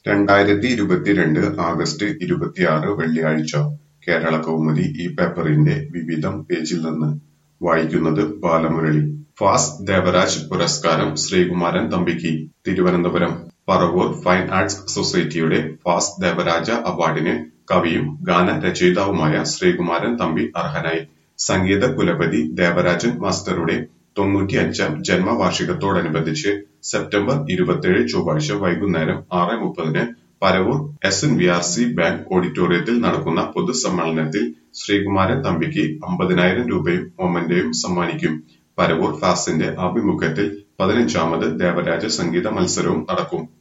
രണ്ടായിരത്തി ഇരുപത്തിരണ്ട് ആഗസ്റ്റ് ഇരുപത്തിയാറ് വെള്ളിയാഴ്ച കേരളകൗമുദി ഈ പേപ്പറിന്റെ വിവിധം പേജിൽ നിന്ന് വായിക്കുന്നത് ബാലമുരളി ഫാസ് ദേവരാജ് പുരസ്കാരം ശ്രീകുമാരൻ തമ്പിക്ക് തിരുവനന്തപുരം പറവൂർ ഫൈൻ ആർട്സ് സൊസൈറ്റിയുടെ ഫാസ് ദേവരാജ അവാർഡിന് കവിയും ഗാനരചയിതാവുമായ ശ്രീകുമാരൻ തമ്പി അർഹനായി സംഗീത കുലപതി ദേവരാജൻ മാസ്റ്ററുടെ തൊണ്ണൂറ്റിയഞ്ചാം ജന്മവാർഷികത്തോടനുബന്ധിച്ച് സെപ്റ്റംബർ ഇരുപത്തിയേഴ് ചൊവ്വാഴ്ച വൈകുന്നേരം ആറ് മുപ്പതിന് Paravur S N V R C bank ഓഡിറ്റോറിയത്തിൽ നടക്കുന്ന പൊതുസമ്മേളനത്തിൽ ശ്രീകുമാരൻ തമ്പിക്ക് അമ്പതിനായിരം രൂപയും മൊമന്റോയും സമ്മാനിക്കും പരവൂർ ഫാസിന്റെ ആഭിമുഖ്യത്തിൽ പതിനഞ്ചാമത് ദേവരാജ സംഗീത മത്സരവും നടക്കും